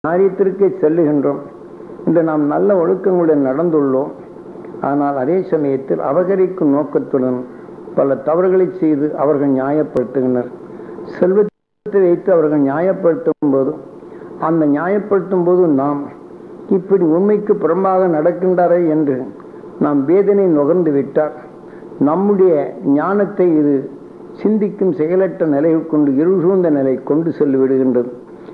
காரியத்திற்கே செல்லுகின்றோம் இன்று நாம் நல்ல ஒழுக்கங்களுடன் நடந்துள்ளோம் ஆனால் அதே சமயத்தில் அபகரிக்கும் நோக்கத்துடன் பல தவறுகளை செய்து அவர்கள் நியாயப்படுத்துகின்றனர் செல்வத்தை வைத்து அவர்கள் நியாயப்படுத்தும் போது அந்த நியாயப்படுத்தும் போது நாம் இப்படி உண்மைக்கு புறம்பாக நடக்கின்றாரே என்று நாம் வேதனை நுகர்ந்து விட்டால் நம்முடைய ஞானத்தை இது சிந்திக்கும் செயலற்ற நிலையை கொண்டு இருள் சூழ்ந்த நிலை கொண்டு செல்லு விடுகின்றது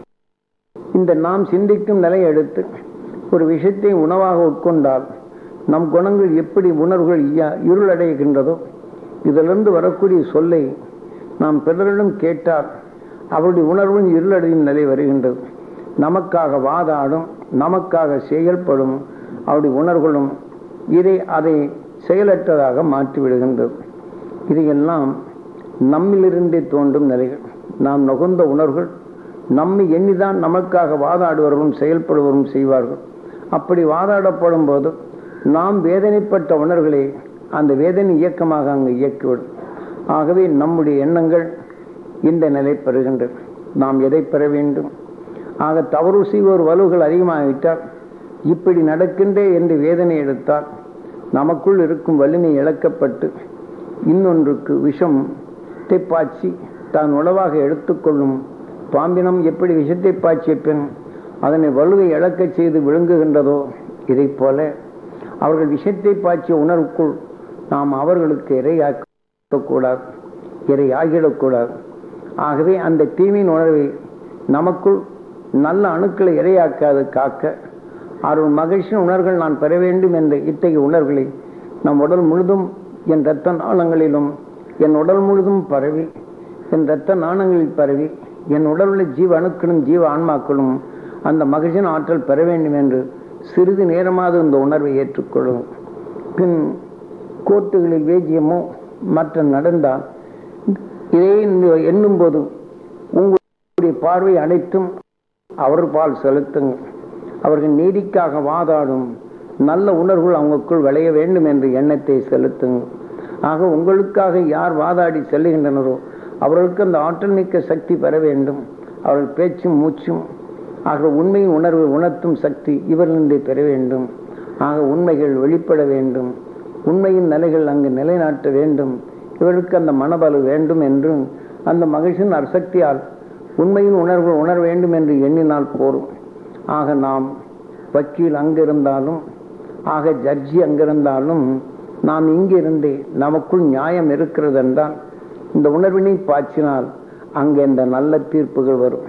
இந்த நாம் சிந்திக்கும் நிலை எடுத்து ஒரு விஷயத்தை உணவாக உட்கொண்டால் நம் குணங்கள் எப்படி உணர்வுகள் இய- இருளடைகின்றதோ இதிலிருந்து வரக்கூடிய சொல்லை நாம் பிறரிடம் கேட்டால் அவருடைய உணர்வும் இருளடையும் நிலை வருகின்றது நமக்காக வாதாடும் நமக்காக செயல்படும் அவருடைய உணர்வுகளும் இதை அதை செயலற்றதாக மாற்றிவிடுகின்றது இதையெல்லாம் நம்மிலிருந்தே தோன்றும் நிலைகள் நாம் நுகர்ந்த உணர்வுகள் நம்மை எண்ணிதான் நமக்காக வாதாடுவர்களும் செயல்படுவரும் செய்வார்கள் அப்படி வாதாடப்படும் போது நாம் வேதனைப்பட்ட உணர்வுகளை அந்த வேதனை இயக்கமாக அங்கு இயக்கிவிடும் ஆகவே நம்முடைய எண்ணங்கள் இந்த நிலை பெறுகின்றது நாம் எதை பெற வேண்டும் ஆக தவறு செய்வோர் வலுவுகள் அதிகமாகிவிட்டால் இப்படி நடக்கின்றே என்று வேதனை எடுத்தால் நமக்குள் இருக்கும் வலிமை இழக்கப்பட்டு இன்னொன்றுக்கு விஷம் பாய்ச்சி தான் உணவாக எடுத்துக்கொள்ளும் பாம்பினம் எப்படி விஷத்தை பாய்ச்சிய பின் அதனை வலுவை இழக்கச் செய்து விழுங்குகின்றதோ இதைப் போல அவர்கள் விஷத்தை பாய்ச்சிய உணர்வுக்குள் நாம் அவர்களுக்கு இரையாக்கக்கூடாது இறை ஆகிடக்கூடாது ஆகவே அந்த தீமையின் உணர்வை நமக்குள் நல்ல அணுக்களை இரையாக்காது காக்க அருள் மகிழ்ச்சியின் உணர்வுகள் நான் பெற வேண்டும் என்ற இத்தகைய உணர்வுகளை நம் உடல் முழுதும் என் இரத்த நாளங்களிலும் என் உடல் முழுதும் பரவி என் இரத்த நாணங்களில் பரவி என் உடலுள்ள ஜீவ அணுக்களும் ஜீவ ஆன்மாக்களும் அந்த மகிழ்ச்சியின் ஆற்றல் பெற வேண்டும் என்று சிறிது நேரமாவது இந்த உணர்வை ஏற்றுக்கொள்ளும் பின் கோர்ட்டுகளில் வேஜியமோ மற்ற நடந்தால் இதை எண்ணும் போது உங்களுடைய பார்வை அனைத்தும் அவர் பால் செலுத்துங்கள் அவர்கள் நீதிக்காக வாதாடும் நல்ல உணர்வுகள் அவங்களுக்குள் விளைய வேண்டும் என்ற எண்ணத்தை செலுத்துங்கள் ஆக உங்களுக்காக யார் வாதாடி செல்லுகின்றனரோ அவர்களுக்கு அந்த ஆற்றல் மிக்க சக்தி பெற வேண்டும் அவர்கள் பேச்சும் மூச்சும் ஆக உண்மையின் உணர்வை உணர்த்தும் சக்தி இவர்களின்றே பெற வேண்டும் ஆக உண்மைகள் வெளிப்பட வேண்டும் உண்மையின் நிலைகள் அங்கு நிலைநாட்ட வேண்டும் இவர்களுக்கு அந்த மனபலு வேண்டும் என்றும் அந்த மகிழ்ச்சியின் அசக்தியால் உண்மையின் உணர்வு உணர வேண்டும் என்று எண்ணினால் போரும் ஆக நாம் வக்கீல் அங்கிருந்தாலும் ஆக ஜட்ஜி அங்கிருந்தாலும் நாம் இங்கிருந்தே நமக்குள் நியாயம் இருக்கிறது என்றால் இந்த உணர்வினை பாய்ச்சினால் அங்கே இந்த நல்ல தீர்ப்புகள் வரும்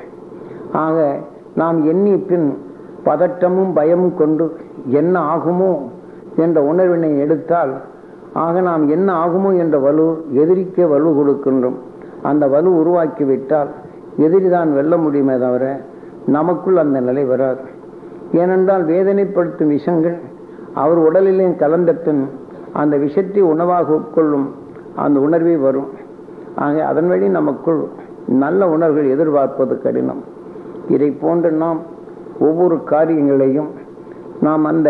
ஆக நாம் எண்ணிய பின் பதட்டமும் பயமும் கொண்டு என்ன ஆகுமோ என்ற உணர்வினை எடுத்தால் ஆக நாம் என்ன ஆகுமோ என்ற வலு எதிரிக்கே வலு கொடுக்கின்றோம் அந்த வலு உருவாக்கிவிட்டால் எதிரி தான் வெல்ல முடியுமே தவிர நமக்குள் அந்த நிலை வராது ஏனென்றால் வேதனைப்படுத்தும் விஷங்கள் அவர் உடலிலே கலந்த பின் அந்த விஷத்தை உணவாக உட்கொள்ளும் அந்த உணர்வே வரும் ஆக அதன் வழி நமக்குள் நல்ல உணர்வுகள் எதிர்பார்ப்பது கடினம் இதை போன்று நாம் ஒவ்வொரு காரியங்களையும் நாம் அந்த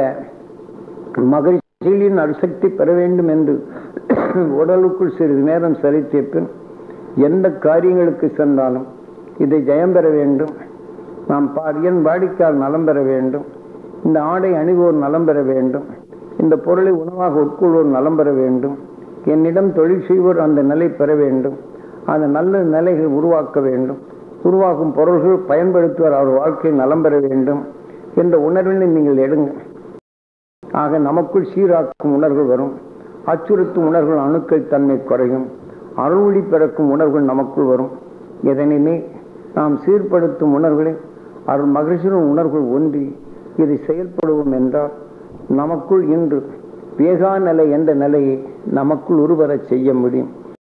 மகிழ்ச்சியின் அரிசக்தி பெற வேண்டும் என்று உடலுக்குள் சிறிது நேரம் செலுத்திய பின் எந்த காரியங்களுக்கு சென்றாலும் இதை ஜெயம் பெற வேண்டும் நாம் என் வாடிக்கையால் நலம் பெற வேண்டும் இந்த ஆடை அணிவோர் நலம் பெற வேண்டும் இந்த பொருளை உணவாக உட்கொள்வோர் நலம் பெற வேண்டும் என்னிடம் தொழில் செய்வோர் அந்த நிலை பெற வேண்டும் அந்த நல்ல நிலைகள் உருவாக்க வேண்டும் உருவாக்கும் பொருள்கள் பயன்படுத்துவார் அவர் வாழ்க்கையில் நலம் பெற வேண்டும் என்ற உணர்வினை நீங்கள் எடுங்க ஆக நமக்குள் சீராக்கும் உணர்வுகள் வரும் அச்சுறுத்தும் உணர்வுகள் அணுக்கள் தன்மை குறையும் அருள்வழி பிறக்கும் உணர்வுகள் நமக்குள் வரும் எதனையுமே நாம் சீர்படுத்தும் உணர்வுகளை அருள் மகிழ்ச்சியின் உணர்வுகள் ஒன்றி இதை செயல்படுவோம் என்றால் நமக்குள் இன்று வேகா நிலை என்ற நிலையை நமக்குள் உருவரச் செய்ய முடியும்